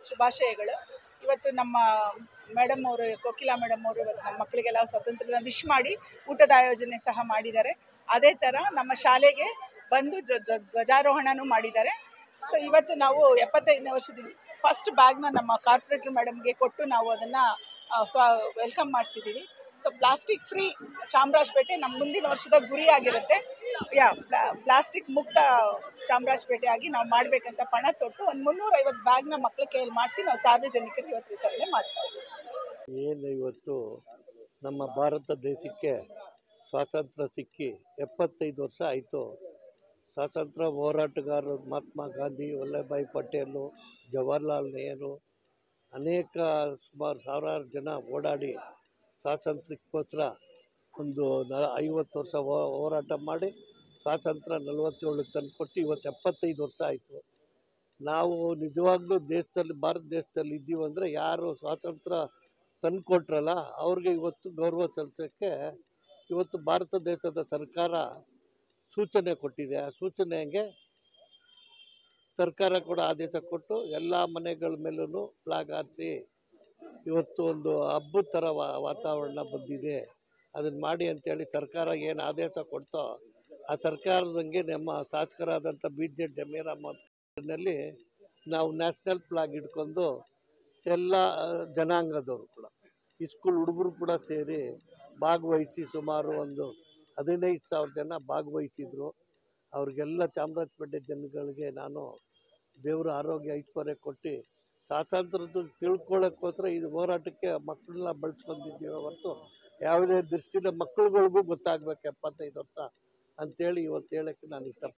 ಶುಭಾಶಯಗಳು ಇವತ್ತು ನಮ್ಮ ಮೇಡಮ್ ಅವರು ಕೋಕಿಲಾ ಮೇಡಮ್ ಅವರು ಇವತ್ತು ನಮ್ಮ ಮಕ್ಕಳಿಗೆಲ್ಲ ಸ್ವಾತಂತ್ರ್ಯದ ವಿಶ್ ಮಾಡಿ ಊಟದ ಆಯೋಜನೆ ಸಹ ಮಾಡಿದ್ದಾರೆ ಅದೇ ಥರ ನಮ್ಮ ಶಾಲೆಗೆ ಬಂದು ಧ್ವ- ಧ್ವ- ಧ್ವಜಾರೋಹಣನೂ ಮಾಡಿದ್ದಾರೆ ಸೊ ಇವತ್ತು ನಾವು ಎಪ್ಪತ್ತೈದನೇ ವರ್ಷದ ಫಸ್ಟ್ ಬ್ಯಾಗ್ನ ನಮ್ಮ ಕಾರ್ಪೊರೇಟರ್ ಮೇಡಮ್ಗೆ ಕೊಟ್ಟು ನಾವು ಅದನ್ನು ಸ್ವ ವೆಲ್ಕಮ್ ಮಾಡಿಸಿದ್ದೀವಿ ಸೊ ಪ್ಲಾಸ್ಟಿಕ್ ಫ್ರೀ ಚಾಮರಾಜಪೇಟೆ ನಮ್ಮ ಮುಂದಿನ ವರ್ಷದ ಗುರಿ ಆಗಿರುತ್ತೆ ಯಾ ಪ್ಲಾಸ್ಟಿಕ್ ಮುಕ್ತ ಚಾಮರಾಜಪೇಟೆ ಆಗಿ ನಾವು ಮಾಡಬೇಕಂತ ಪಣ ತೊಟ್ಟು ಒಂದು ಮುನ್ನೂರೈವತ್ತು ಬ್ಯಾಗ್ನ ಮಕ್ಕಳ ಕೈಯಲ್ಲಿ ಮಾಡಿಸಿ ನಾವು ಸಾರ್ವಜನಿಕರಿಗೆ ಇವತ್ತು ವಿತರಣೆ ಮಾಡ್ತಾ ಇದ್ದೀವಿ ಏನು ಇವತ್ತು ನಮ್ಮ ಭಾರತ ದೇಶಕ್ಕೆ ಸ್ವಾತಂತ್ರ್ಯ ಸಿಕ್ಕಿ ಎಪ್ಪತ್ತೈದು ವರ್ಷ ಆಯಿತು ಸ್ವಾತಂತ್ರ್ಯ ಹೋರಾಟಗಾರರು ಮಹಾತ್ಮ ಗಾಂಧಿ ವಲ್ಲಭಭಾಯಿ ಪಟೇಲು ಜವಾಹರ್ಲಾಲ್ ನೆಹರು ಅನೇಕ ಸುಮಾರು ಸಾವಿರಾರು ಜನ ಓಡಾಡಿ ಸ್ವಾತಂತ್ರ್ಯಕ್ಕೋಸ್ಕರ ಒಂದು ನ ಐವತ್ತು ವರ್ಷ ಹೋ- ಹೋರಾಟ ಮಾಡಿ ಸ್ವಾತಂತ್ರ್ಯ ನಲವತ್ತೇಳು ತಂದುಕೊಟ್ಟು ಇವತ್ತು ಎಪ್ಪತ್ತೈದು ವರ್ಷ ಆಯಿತು ನಾವು ನಿಜವಾಗ್ಲೂ ದೇಶದಲ್ಲಿ ಭಾರತ ದೇಶದಲ್ಲಿ ಇದ್ದೀವಿ ಅಂದರೆ ಯಾರು ಸ್ವಾತಂತ್ರ್ಯ ತಂದುಕೊಟ್ರಲ್ಲ ಅವ್ರಿಗೆ ಇವತ್ತು ಗೌರವ ಸಲ್ಲಿಸೋಕ್ಕೆ ಇವತ್ತು ಭಾರತ ದೇಶದ ಸರ್ಕಾರ ಸೂಚನೆ ಕೊಟ್ಟಿದೆ ಆ ಸೂಚನೆಗೆ ಸರ್ಕಾರ ಕೂಡ ಆದೇಶ ಕೊಟ್ಟು ಎಲ್ಲ ಮನೆಗಳ ಮೇಲೂ ಫ್ಲಾಗ್ ಹಾರಿಸಿ ಇವತ್ತು ಒಂದು ಹಬ್ಬದ ಥರ ವಾ- ವಾತಾವರಣ ಬಂದಿದೆ ಅದನ್ನು ಮಾಡಿ ಅಂತೇಳಿ ಸರ್ಕಾರ ಏನು ಆದೇಶ ಕೊಡ್ತೋ ಆ ಸರ್ಕಾರದಂಗೆ ನಮ್ಮ ಶಾಸಕರಾದಂಥ ಬಿ ಜೆ ಜಮೀರ್ ಅಹಮದ್ನಲ್ಲಿ ನಾವು ನ್ಯಾಷನಲ್ ಫ್ಲಾಗ್ ಹಿಡ್ಕೊಂಡು ಎಲ್ಲ ಆ, ಜನಾಂಗದವರು ಕೂಡ ಈ ಸ್ಕೂಲ್ ಹುಡುಗರು ಕೂಡ ಸೇರಿ ಭಾಗವಹಿಸಿ ಸುಮಾರು ಒಂದು ಹದಿನೈದು ಸಾವಿರ ಜನ ಭಾಗವಹಿಸಿದ್ರು ಅವ್ರಿಗೆಲ್ಲ ಚಾಮರಾಜಪೇಟೆ ಜನಗಳಿಗೆ ನಾನು ದೇವರ ಆರೋಗ್ಯ ಐಶ್ವರ್ಯ ಕೊಟ್ಟು ಸ್ವಾತಂತ್ರ್ಯದ ತಿಳ್ಕೊಳ್ಳೋಕ್ಕೋಸ್ಕರ ಇದು ಹೋರಾಟಕ್ಕೆ ಮಕ್ಕಳನ್ನ ಬಳಸ್ಕೊಂಡಿದ್ದೀವಿ ಹೊರತು ಯಾವುದೇ ದೃಷ್ಟಿಯಿಂದ ಮಕ್ಕಳುಗಳಿಗೂ ಗೊತ್ತಾಗಬೇಕು ಎಪ್ಪತ್ತೈದು ವರ್ಷ ಅಂತೇಳಿ ಇವತ್ತು ಹೇಳೋಕ್ಕೆ ನಾನು ಇಷ್ಟ